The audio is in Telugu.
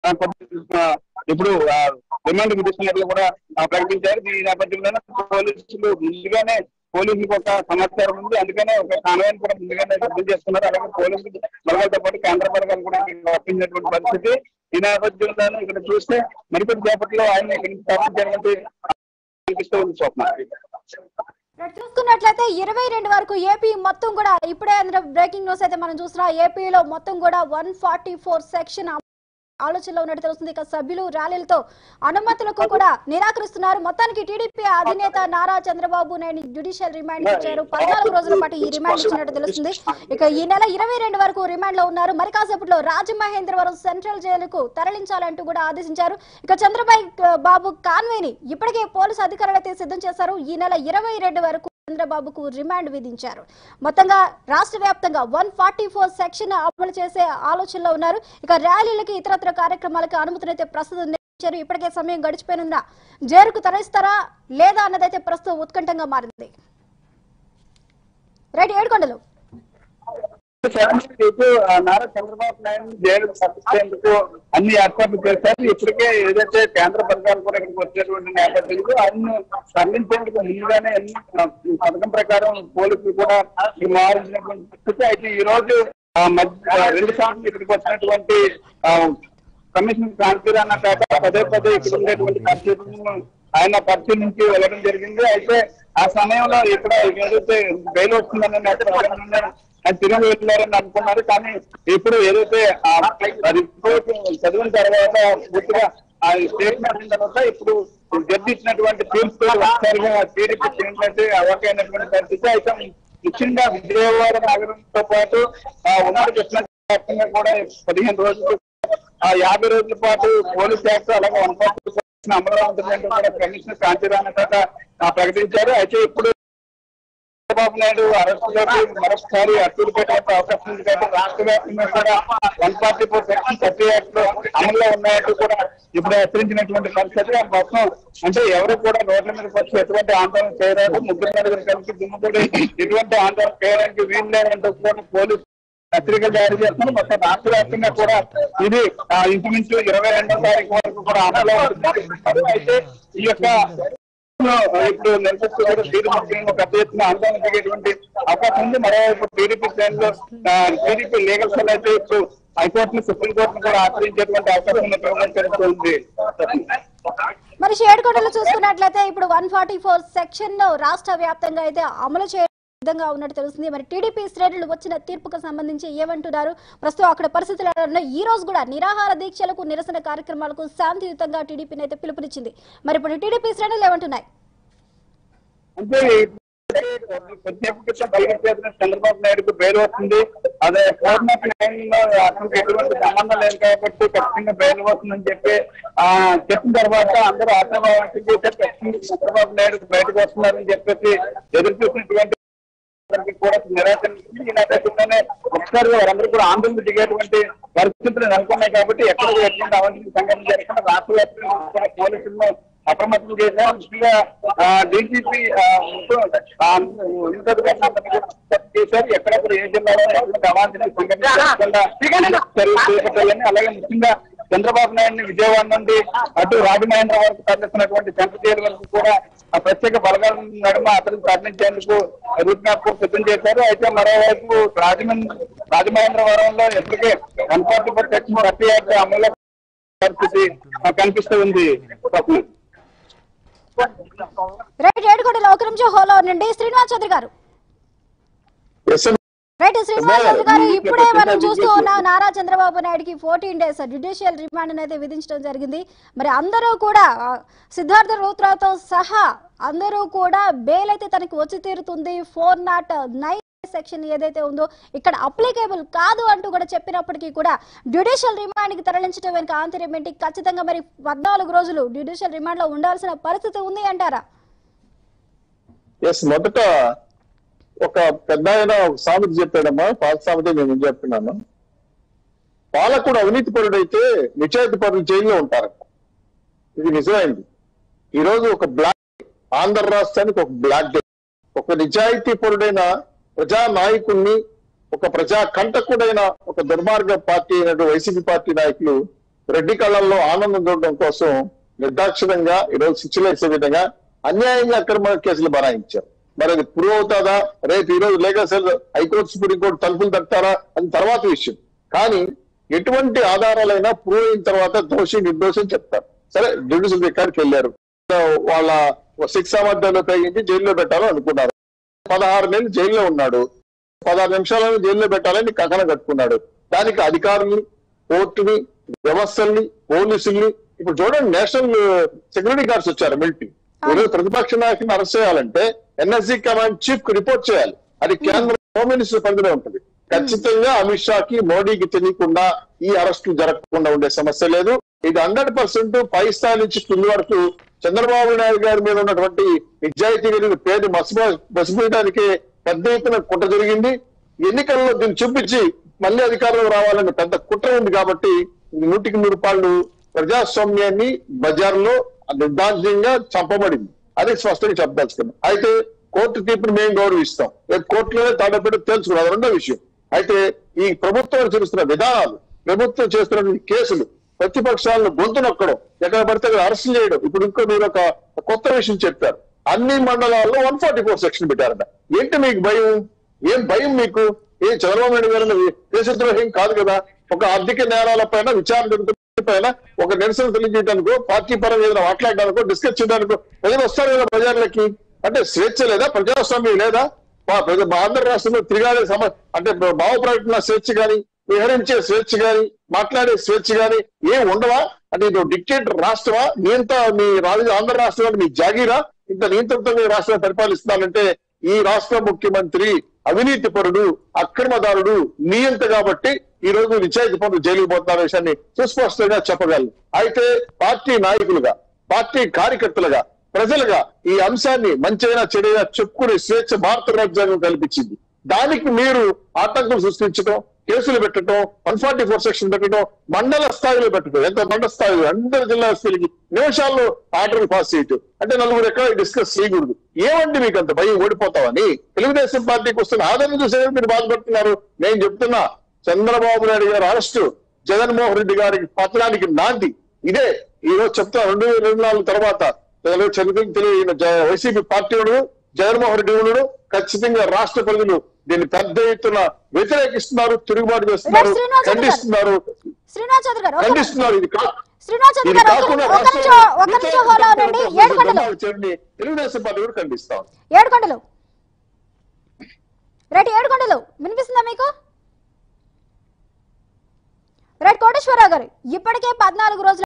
ఆ, కొద్ది- ఆ, ఇప్పుడు ఆ, రిమాండ్ విధిస్తున్నట్లు కూడా ఆ, ప్రకటించారు ఈ నేపథ్యంలోనే పోలీసులు ముందుగానే పోలీసులకు ఒక సమాచారం ఉంది అందుకనే ఒక కాన్వాయ్ కూడా ముందుగానే రద్దు చేసుకున్నారు అలాగే పోలీసులు బలగాలతో పాటు కేంద్ర బలగాలు కూడా ఇక్కడ రప్పించినటువంటి పరిస్థితి ఈ నేపథ్యంలోనే ఇక్కడ చూస్తే మరికొద్ది సేపట్లో ఆయన ఇక్కడ నుంచి తరలించాలంటే కనిపిస్తూ ఉంది స్వప్న ఇక్కడ చూసుకున్నట్లయితే ఇరవై రెండు వరకు ఏపీ మొత్తం కూడా ఇప్పుడే అందులో బ్రేకింగ్ న్యూస్ అయితే మనం చూస్తున్నాం ఏపీలో మొత్తం కూడా వన్ ఫార్టీ ఫోర్ సెక్షన్ ఆలోచనలో ఉన్నట్టు తెలుస్తుంది ఇక సభ్యులు ర్యాలీలతో అనుమతులకు కూడా నిరాకరిస్తున్నారు మొత్తానికి టీడీపీ అధినేత నారా చంద్రబాబు నాయుడు జ్యుడిషియల్ రిమాండ్ ఇచ్చారు పద్నాలుగు రోజుల పాటు ఈ రిమాండ్ ఇచ్చినట్టు తెలుస్తుంది ఇక ఈ నెల ఇరవై రెండు వరకు రిమాండ్ లో ఉన్నారు మరి కాసేపట్లో రాజమహేంద్రవరం సెంట్రల్ జైలుకు తరలించాలంటూ కూడా ఆదేశించారు ఇక చంద్రబాబు బాబు కాన్వేని ఇప్పటికే పోలీసు అధికారులు అయితే సిద్ధం చేశారు ఈ నెల ఇరవై రెండు వరకు చంద్రబాబుకు రిమాండ్ విధించారు మొత్తంగా రాష్ట్ర వ్యాప్తంగా వన్ ఫార్టీ ఫోర్ సెక్షన్ అమలు చేసే ఆలోచనలో ఉన్నారు ఇక ర్యాలీలకి ఇతరత్ర కార్యక్రమాలకు అనుమతులైతే ప్రస్తుతం నిర్ణయించారు ఇప్పటికే సమయం గడిచిపోయిన జైలుకు తరలిస్తారా లేదా అన్నదైతే ప్రస్తుతం ఉత్కంఠంగా మారింది రైట్ ఏడుకొండలు ఇటు ఆ నారా చంద్రబాబు నాయుడు జైలు తప్పించేందుకు అన్ని ఏర్పాట్లు చేశారు ఇప్పటికే ఏదైతే కేంద్ర బలగాలు కూడా ఇక్కడికి వచ్చేటువంటి నేపథ్యంలో అన్ని తరలించేందుకు ముందుగానే అన్ని ఆ, ఈ పథకం ప్రకారం పోలీసులు కూడా ఈ మారించినటువంటి పరిస్థితి అయితే ఈ రోజు ఆ, మధ్య ఆ, రెండు సార్లు ఇక్కడికి వచ్చినటువంటి ఆ, కమిషనర్ క్రాంతిరాణ పేట పదే పదే ఇక్కడ ఉండేటువంటి పరిస్థితులను ఆయన పరిశీలించి వెళ్ళడం జరిగింది అయితే ఆ సమయంలో ఇక్కడ ఏదైతే బెయిల్ వస్తుందన్న నేపథ్యంలోనే ఆయన తిరిగి వెళ్ళారని అనుకున్నారు కానీ ఇప్పుడు ఏదైతే ఆ రిపోర్ట్ చదివిన తర్వాత పూర్తిగా ఆ స్టేట్మెంట్ అయిన తర్వాత ఇప్పుడు జడ్జి ఇచ్చినటువంటి తీర్పు ఒకసారిగా టీడీపీ ఏంటంటే అవకైనటువంటి పరిస్థితి అయితే ముఖ్యంగా విజయవాడ నగరంతో పాటు ఆ ఉమ్మడి కృష్ణా వ్యాప్తంగా కూడా పదిహేను రోజులు ఆ యాభై రోజుల పాటు పోలీస్ యాక్ట్ అలాగే వన్ ఫార్టీ అమలు ఉంటుందంటూ కూడా కమిషనర్ కాంతిరాణ కథ ప్రకటించారు అయితే ఇప్పుడు చంద్రబాబు నాయుడు అరెస్టులోకి మరొకసారి అట్టులు పెట్టే అవకాశం ఉంది కాబట్టి రాష్ట్ర వ్యాప్తంగా కూడా one forty four section thirty act లో అమల్లో ఉన్నాయంటూ కూడా ఇప్పుడు హెచ్చరించినటువంటి పరిస్థితి ఆ మొత్తం అంటే ఎవరు కూడా రోడ్ల మీదకి వచ్చి ఎటువంటి ఆందోళన చేయరాదు ముగ్గురు నలుగురు కలిసి గుమ్ముకూడి ఎటువంటి ఆందోళన చేయడానికి వీలు లేదంటూ కూడా పోలీసు హెచ్చరికలు జారీ చేస్తున్నారు మొత్తం రాష్ట్ర వ్యాప్తంగా కూడా ఇది ఆ, ఇంచుమించు ఇరవై రెండో తారీఖు వరకు కూడా అమల్లో ఉంటుంది అయితే ఈ యొక్క లో ఇప్పుడు నిర్మిస్తూ కూడా టీడీపీ ఒక పెద్ద ఎత్తున ఆందోళన జరిగేటువంటి అవకాశం ఉంది మరోవైపు టీడీపీ శ్రేణిలో టీడీపీ లీగల్ సెల్ అయితే ఇప్పుడు హైకోర్టును సుప్రీంకోర్టును కూడా ఆశ్రయించేటువంటి అవకాశం ఉన్నట్టు తెలుస్తుంది మరి షేడ్కోటలో చూసుకున్నట్లయితే ఇప్పుడు వన్ ఫార్టీ ఫోర్ సెక్షన్ లో రాష్ట్ర వ్యాప్తంగా అయితే అమలు చేయడం విధంగా ఉన్నట్టు తెలుస్తుంది మరి టీడీపీ శ్రేణులు వచ్చిన తీర్పుకు సంబంధించి ఏమంటున్నారు ప్రస్తుతం అక్కడ పరిస్థితులు ఎలా ఉన్నాయి ఈ రోజు కూడా నిరాహార దీక్షలకు నిరసన కార్యక్రమాలకు శాంతియుతంగా టీడీపీని అయితే పిలుపునిచ్చింది మరి ఇప్పుడు టీడీపీ శ్రేణులు ఏమంటున్నాయి అంటే కొద్దిసేపు క్రితం బయటకు చేసిన చంద్రబాబు నాయుడుకు బెయిల్ వస్తుంది అదే ఫోర్ నాట్ నైన్ లో అతనికి ఎటువంటి సంబంధం లేదు కాబట్టి ఖచ్చితంగా బెయిల్ వస్తుందని చెప్పి ఆ చెప్పిన తర్వాత అందరూ ఆశాభావం ఖచ్చితంగా చంద్రబాబు నాయుడు బయటకు వస్తున్నారని చెప్పేసి ఎదురు చూసినటువంటి అందరికీ కూడా నిరాశించింది ఈ నేపథ్యంలోనే ఒకసారి వారందరూ కూడా ఆందోళన దిగేటువంటి పరిస్థితులు నెలకొన్నాయి కాబట్టి ఎక్కడ కూడా ఎటువంటి అవంతి సంఘటన జరగకుండా రాష్ట్ర వ్యాప్తంగా కూడా పోలీసులను అప్రమత్తం చేశారు ముఖ్యంగా డీజీపీ ఉన్నతాధికారులందరినీ కూడా చేశారు ఎక్కడెక్కడ ఏ జిల్లాలో ఎటువంటి అవాంఛనీయ సంఘటన జరగకుండా చర్యలు చేపట్టాలని అలాగే ముఖ్యంగా చంద్రబాబు నాయుడిని విజయవాడ నుండి అటు రాజమహేంద్ర వరకు తరలిస్తున్నటువంటి సెంట్రల్ వరకు కూడా ఆ ప్రత్యేక బలగాల నడుమ అతను తరలించేందుకు రూట్ మ్యాప్ సిద్ధం చేశారు అయితే మరోవైపు రాజమండ్రి రాజమహేంద్రవరంలో ఎప్పటికే one forty four section thirty act అమలు పరిస్థితి ఆ, కనిపిస్తూ ఉంది స్వప్న. రైట్ ఏడుకోటలో ఒక నిమిషం హోలో నుండి శ్రీనివాస్ చౌదరి గారు రైట్ శ్రీనివాస్ చౌదరి గారు ఇప్పుడే మనం చూస్తూ ఉన్నాం నారా చంద్రబాబు నాయుడుకి ఫోర్టీన్ డేస్ జ్యుడిషియల్ రిమాండ్ అయితే విధించడం జరిగింది మరి అందరూ కూడా ఆ, సిద్ధార్థ రూత్రాతో సహా అందరూ కూడా బెయిల్ అయితే తనకి వచ్చి తీరుతుంది ఫోర్ నాట్ నైన్ సెక్షన్ ఏదైతే ఉందో ఇక్కడ అప్లికేబుల్ కాదు అంటూ కూడా చెప్పినప్పటికీ కూడా జ్యుడిషియల్ రిమాండ్ కి తరలించడం వెనుక ఆంతర్యం ఏంటి ఖచ్చితంగా మరి పద్నాలుగు రోజులు జ్యుడిషియల్ రిమాండ్ లో ఉండాల్సిన పరిస్థితి ఉంది అంటారా ఎస్ మొదట ఒక పెద్ద ఆయన ఒక సామెత చెప్పాడమ్మా పాత సామెత నేను ఏం చెప్తున్నాను పాలకుడు అవినీతి పరుడైతే నిజాయితీ పరులు జైల్లో ఉంటారు ఇది నిజమైంది ఈ రోజు ఒక బ్లాక్ ఆంధ్ర రాష్ట్రానికి ఒక బ్లాక్ డే ఒక నిజాయితీ పరుడైన ప్రజా నాయకుల్ని ఒక ప్రజా కంటకుడైన ఒక దుర్మార్గ పార్టీ అయినటువంటి వైసీపీ పార్టీ నాయకులు రెడ్డి కళల్లో ఆనందం చూడడం కోసం నిర్దాక్షిణంగా ఈరోజు శిక్షలు వేసే విధంగా అన్యాయంగా అక్రమ కేసులు బనాయించారు మరి అది ప్రూవ్ అవుతాదా రేపు ఈ రోజు లేఖ సెల్ హైకోర్టు సుప్రీంకోర్టు తలుపులు తట్టారా అది తర్వాత విషయం కానీ ఎటువంటి ఆధారాలైనా ప్రూవ్ అయిన తర్వాత దోషి నిర్దోషం చెప్తారు సరే జ్యుడిషియల్ రికార్డ్కి వెళ్ళారు వాళ్ళ శిక్ష సామర్థ్యాలు ఉపయోగించి జైల్లో పెట్టాలని అనుకున్నారు పదహారు నెలలు జైల్లో ఉన్నాడు పదహారు నిమిషాలను జైల్లో పెట్టాలని కథన కట్టుకున్నాడు దానికి అధికారులు కోర్టుని వ్యవస్థల్ని పోలీసుల్ని ఇప్పుడు చూడండి నేషనల్ సెక్యూరిటీ గార్డ్స్ వచ్చారు మిలిటరీ ఈరోజు ప్రతిపక్ష నాయకుని అరెస్ట్ చేయాలంటే ఎన్ఎస్సీ కమాండ్ చీఫ్ కి రిపోర్ట్ చేయాలి అది కేంద్ర హోమ్ మినిస్టర్ పరిధిలో ఉంటుంది ఖచ్చితంగా అమిత్ షాకి మోడీకి తెలియకుండా ఈ అరెస్టులు జరగకుండా ఉండే సమస్య లేదు ఇది హండ్రెడ్ పర్సెంట్ పై స్థాయి నుంచి కింది వరకు చంద్రబాబు నాయుడు గారి మీద ఉన్నటువంటి నిజాయితీ కలిగిన పేరు మసిపో మసిపోయడానికి పెద్ద ఎత్తున కుట్ర జరిగింది ఎన్నికల్లో దీన్ని చూపించి మళ్ళీ అధికారంలో రావాలని పెద్ద కుట్ర ఉంది కాబట్టి నూటికి నూరు పాళ్ళు ప్రజాస్వామ్యాన్ని బజార్లో నిర్దాంతంగా చంపబడింది అది స్పష్టంగా చెప్పదలుచుకున్నాం అయితే కోర్టు తీర్పుని మేము గౌరవిస్తాం రేపు కోర్టులోనే తాడపెట్టి తెలుసుకున్నాం అది రెండో విషయం అయితే ఈ ప్రభుత్వం చూస్తున్న విధానాలు ప్రభుత్వం చేస్తున్న కేసులు ప్రతిపక్షాలను గొంతు నొక్కడం ఎక్కడ పడితే అక్కడ అరెస్ట్ చేయడం ఇప్పుడు ఇంకో మీరు ఒక కొత్త విషయం చెప్పారు అన్ని మండలాల్లో వన్ ఫార్టీ ఫోర్ సెక్షన్ పెట్టారట ఏంటి మీకు భయం ఏం భయం మీకు ఏ చంద్రబాబు నాయుడు గారు దేశద్రోహం కాదు కదా ఒక ఆర్థిక నేరాల పైన విచారణ జరుగుతున్న పైన ఒక నిరసన తెలియజేయడానికో పార్టీ పరంగా ఏదైనా మాట్లాడడానికో డిస్కస్ చేయడానికో ప్రజలు వస్తారు కదా ప్రజలకి అంటే స్వేచ్ఛ లేదా ప్రజాస్వామ్యం లేదా మా ప్రజ- మా ఆంధ్ర రాష్ట్రంలో తిరగాలే సమ అంటే భావ ప్రకటన స్వేచ్ఛ గాని విహరించే స్వేచ్ఛ గాని మాట్లాడే స్వేచ్ఛ గాని ఏం ఉండవా అంటే ఇది డిక్టేటర్ రాష్ట్రమా నియంత మీ రాజు ఆంధ్ర రాష్ట్రం మీ జాగీరా ఇంత నియంత్రణతో రాష్ట్రం పరిపాలిస్తున్నానంటే ఈ రాష్ట్ర ముఖ్యమంత్రి అవినీతి పరుడు అక్రమదారుడు నియంత కాబట్టి ఈ రోజు నిశ్చయిత పనులు జైలుకు పోతున్న విషయాన్ని సుస్పష్టంగా చెప్పగలను అయితే పార్టీ నాయకులుగా పార్టీ కార్యకర్తలుగా ప్రజలుగా ఈ అంశాన్ని మంచైనా చెడైనా చెప్పుకునే స్వేచ్ఛ భారత రాజ్యాంగం కల్పించింది దానికి మీరు ఆటంకం సృష్టించడం కేసులు పెట్టడం వన్ ఫార్టీ ఫోర్ సెక్షన్ పెట్టడం మండల స్థాయిలో పెట్టడం ఎంత మండల స్థాయిలో అందరి జిల్లా స్థాయికి నిమిషాల్లో ఆర్డర్ పాస్ చేయటం అంటే నలుగురు ఎక్కడ డిస్కస్ చేయకూడదు ఏమండి మీకు అంత భయం ఓడిపోతామని తెలుగుదేశం పార్టీకి వస్తున్న ఆదరణ చూసే మీరు బాధపడుతున్నారు నేను చెప్తున్నా చంద్రబాబు నాయుడు గారి అరెస్టు జగన్మోహన్ రెడ్డి గారికి పతనానికి నాంది ఇదే ఈ రోజు చెప్తా రెండు వేల రెండు నాలుగు తర్వాత చంద్రబాబు తెలియని వైసీపీ పార్టీ ఉండడు జగన్మోహన్ రెడ్డి ఉండడు ఖచ్చితంగా రాష్ట్ర ప్రజలు దీన్ని పెద్ద ఎత్తున వ్యతిరేకిస్తున్నారు తిరుగుబాటు చేస్తున్నారు రైట్, శ్రీనివాస్ రెడ్డి గారు. ఖండిస్తున్నారు శ్రీనివాస్ చౌదరి గారు ఒక్క నిమిషం. ఖండిస్తున్నారు ఇది కా- శ్రీనివాస్ చౌదరి ఇది గారు ఒక్క కాకుండా ఒక్క రాష్ట్ర నిమిషం ఒక్క నిమిషం హోదా ఉండండి ఏడు గంటలు చేయండి. తెలుగుదేశం పార్టీ కూడా ఖండిస్తాం ఏడు గంటలు రైట్ ఏడు గంటలు వినిపిస్తుందా మీకు రైట్ కోటేశ్వరరావు గారు ఇప్పటికే పద్నాలుగు రోజులు